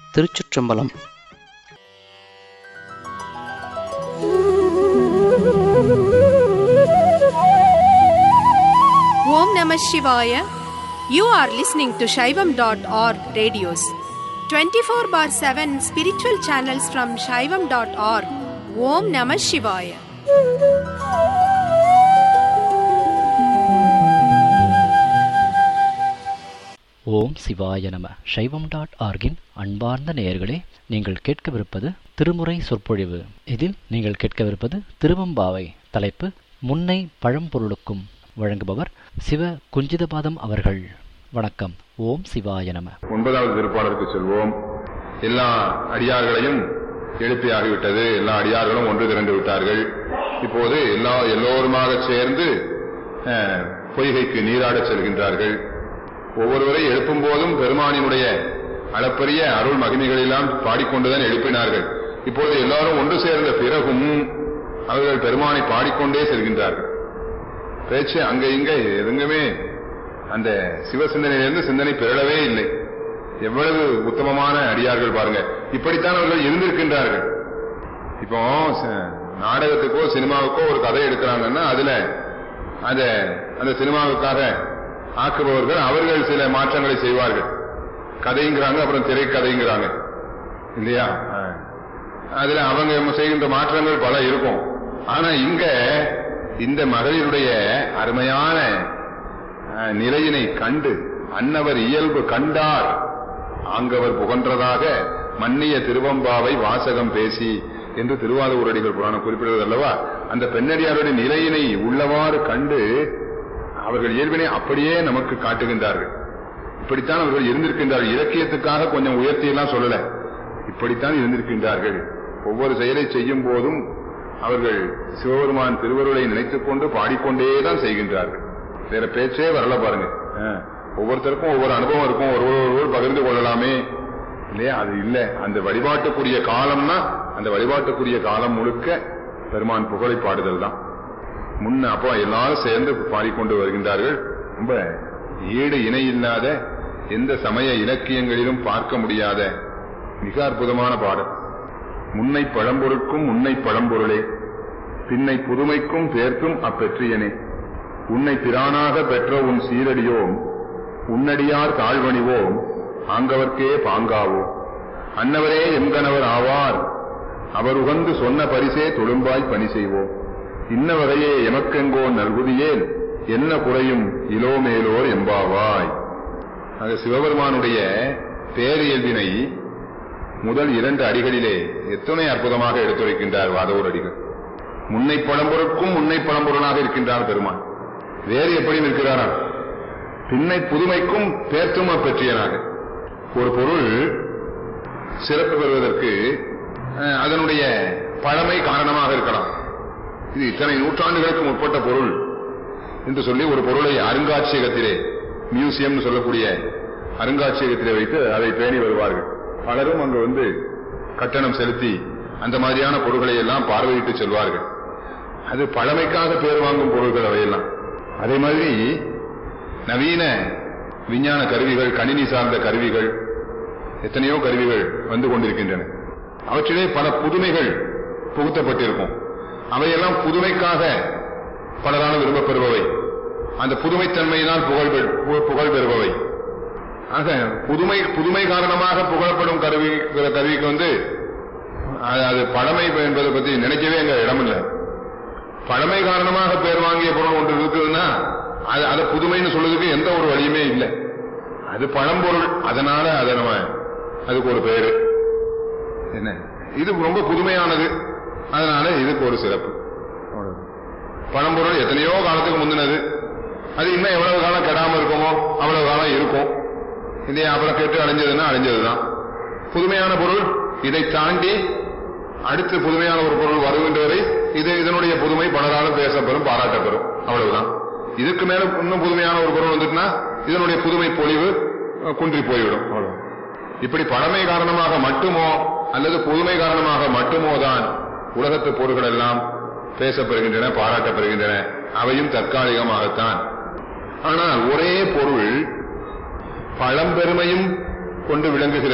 திருச்சிற்றம்பலம் ஓம் நம சிவாய you are listening to Saivam dot org radios twenty four bar seven spiritual channels from Saivam dot org ஓம் நம சிவாய ஓம் சிவாய நம சைவம் டாட் ஆர்கின் அன்பார்ந்த நேயர்களே நீங்கள் கேட்கவிருப்பது திருமுறை சொற்பொழிவு இதில் நீங்கள் கேட்கவிருப்பது திருவம்பாவை தலைப்பு முன்னை பழம்பொருளுக்கும் வழங்குபவர் சிவ குஞ்சிதபாதம் அவர்கள் வணக்கம் ஓம் சிவாய நம ஒன்பதாவது திருப்பாடலுக்கு செல்வோம் எல்லா அடியார்களையும் எழுப்பியாகிவிட்டது எல்லா அடியார்களும் ஒன்று திரண்டு விட்டார்கள் இப்போது எல்லா எல்லோருமாக சேர்ந்து அஹ், பொய்கைக்கு நீராடச் செல்கின்றார்கள் ஒவ்வொருவரை எழுப்பும் போதும் பெருமானினுடைய அளப்பரிய அருள் மகிமைகளெல்லாம் பாடிக்கொண்டுதான் எழுப்பினார்கள் இப்போது எல்லாரும் ஒன்று சேர்ந்த பிறகும் அவர்கள் பெருமானை பாடிக்கொண்டே செல்கின்றார்கள் பேச்சு அங்க இங்க எதுங்குமே அந்த சிவ சிந்தனையிலிருந்து சிந்தனை பிறழவே இல்லை எவ்வளவு உத்தமமான அடியார்கள் பாருங்க இப்படித்தான் அவர்கள் இருந்திருக்கின்றார்கள் இப்போ ச- நாடகத்துக்கோ சினிமாவுக்கோ ஒரு கதை எடுக்கிறாங்கன்னா அதுல அத அந்த சினிமாவுக்காக ஆக்குபவர்கள் அவர்கள் சில மாற்றங்களை செய்வார்கள் கதைங்கிறாங்க அப்புறம் திரைக்கதைங்கிறாங்க இல்லையா ஆ. அதுல அவங்க செய்கின்ற மாற்றங்கள் பல இருக்கும் ஆனா இங்க இந்த மகளிருடைய அருமையான அஹ், நிலையினை கண்டு அன்னவர் இயல்பு கண்டார் ஆங்கவர் புகன்றதாக மன்னிய திருவம்பாவை வாசகம் பேசி என்று திருவாதூரடிகள் புராணம் குறிப்பிடுவது அல்லவா அந்த பெண்ணடியாருடைய நிலையினை உள்ளவாறு கண்டு அவர்கள் இயல்பினை அப்படியே நமக்கு காட்டுகின்றார்கள் இப்படித்தான் அவர்கள் இருந்திருக்கின்றார்கள் இலக்கியத்துக்காக கொஞ்சம் உயர்த்தியெல்லாம் சொல்லல இப்படித்தான் இருந்திருக்கின்றார்கள் ஒவ்வொரு செயலை செய்யும் போதும் அவர்கள் சிவபெருமான் திருவருளை நினைத்துக் கொண்டு பாடிக்கொண்டே தான் செய்கின்றார்கள் வேற பேச்சே வரல பாருங்க ஆ. ஒவ்வொருத்தருக்கும் ஒவ்வொரு அனுபவம் இருக்கும் ஒருவர் ஒருவர் பகிர்ந்து கொள்ளலாமே இல்லையா அது இல்ல அந்த வழிபாட்டுக்குரிய காலம்னா அந்த வழிபாட்டுக்குரிய காலம் முழுக்க பெருமான் புகழை பாடுதல் தான் முன்ன அப்போ எல்லாரும் சேர்ந்து பாடிக்கொண்டு வருகின்றார்கள் ரொம்ப ஈடு இணை இல்லாத எந்த சமய இலக்கியங்களிலும் பார்க்க முடியாத மிக அற்புதமான பாடல் முன்னை பழம்பொருட்கும் முன்னை பழம்பொருளே பின்னை புதுமைக்கும் பேர்க்கும் அப்பெற்றியனே உன்னை பிரானாக பெற்ற உன் சீரடியோம் உன்னடியார் தாழ்வணிவோம் ஆங்கவர்க்கே பாங்காவோம் அன்னவரே எங்கனவர் ஆவார் அவர் உகந்து சொன்ன பரிசே தொழும்பாய் பணி செய்வோம் இன்ன வகையே எமக்கெங்கோ நல்குதியேன் என்ன குறையும் இலோமேலோர் எம்பாவாய் ஆக சிவபெருமானுடைய பேரியல்பினை முதல் இரண்டு அடிகளிலே எத்தனை அற்புதமாக எடுத்துரைக்கின்றார் வாதவூர் அடிகள் முன்னை பழம்பொருட்கும் முன்னை பழம்பொருளாக இருக்கின்றார் பெருமான் வேறு எப்படி நிற்கிறாராம் பின்னை புதுமைக்கும் பேர்த்தும பெற்றியனாக ஒரு பொருள் சிறப்பு பெறுவதற்கு அஹ், அதனுடைய பழமை காரணமாக இருக்கலாம் இது இத்தனை நூற்றாண்டுகளுக்கு முற்பட்ட பொருள் என்று சொல்லி ஒரு பொருளை அருங்காட்சியகத்திலே மியூசியம் சொல்லக்கூடிய அருங்காட்சியகத்திலே வைத்து அதை பேணி வருவார்கள் பலரும் அங்கு வந்து கட்டணம் செலுத்தி அந்த மாதிரியான பொருட்களை எல்லாம் பார்வையிட்டு செல்வார்கள் அது பழமைக்காக பேர் வாங்கும் பொருட்கள் அவையெல்லாம் அதே மாதிரி நவீன விஞ்ஞான கருவிகள் கணினி சார்ந்த கருவிகள் எத்தனையோ கருவிகள் வந்து கொண்டிருக்கின்றன அவற்றிலே பல புதுமைகள் புகுத்தப்பட்டிருக்கும் அவையெல்லாம் புதுமைக்காக பலரால் விரும்பப் பெறுபவை அந்த புதுமைத்தன்மையினால் புகழ் பெ- பு- புகழ் பெறுபவை ஆக புதுமை புதுமை காரணமாக புகழப்படும் கருவி கருவிக்கு வந்து அது- அது பழமை என்பதை பத்தி நினைக்கவே எங்க இடமில்லை பழமை காரணமாக பேர் வாங்கிய பொருள் ஒன்று இருக்குதுன்னா அது அதை புதுமைன்னு சொல்றதுக்கு எந்த ஒரு வழியுமே இல்லை அது பழம்பொருள் அதனால அதை நம்ம அதுக்கு ஒரு பேரு என்ன இது ரொம்ப புதுமையானது அதனால இதுக்கு ஒரு சிறப்பு அவ்வளவுதான். பழம்பொருள் எத்தனையோ காலத்துக்கு முந்தினது அது இன்னும் எவ்வளவு காலம் கெடாம இருக்குமோ அவ்வளவு காலம் இருக்கும் இல்லையா அப்புறம் கெட்டு அழிஞ்சதுன்னா அழிஞ்சதுதான் புதுமையான பொருள் இதை தாண்டி அடுத்து புதுமையான ஒரு பொருள் வருகின்ற வரை இது இதனுடைய புதுமை பலராலும் பேசப்பெறும் பாராட்டப்பெறும் அவ்வளவுதான் இதுக்கு மேல இன்னும் புதுமையான ஒரு பொருள் வந்துட்டுனா இதனுடைய புதுமை பொலிவு அஹ், குன்றி போய்விடும் அவ்வளவு. இப்படி பழமை காரணமாக மட்டுமோ அல்லது புதுமை காரணமாக மட்டுமோ தான் உலகத்து பொருள்கள் எல்லாம் பேசப்பெறுகின்றன பாராட்டப்பெறுகின்றன அவையும் தற்காலிகமாகத்தான் ஆனால் ஒரே பொருள் பழம்பெருமையும் கொண்டு விளங்குகிறது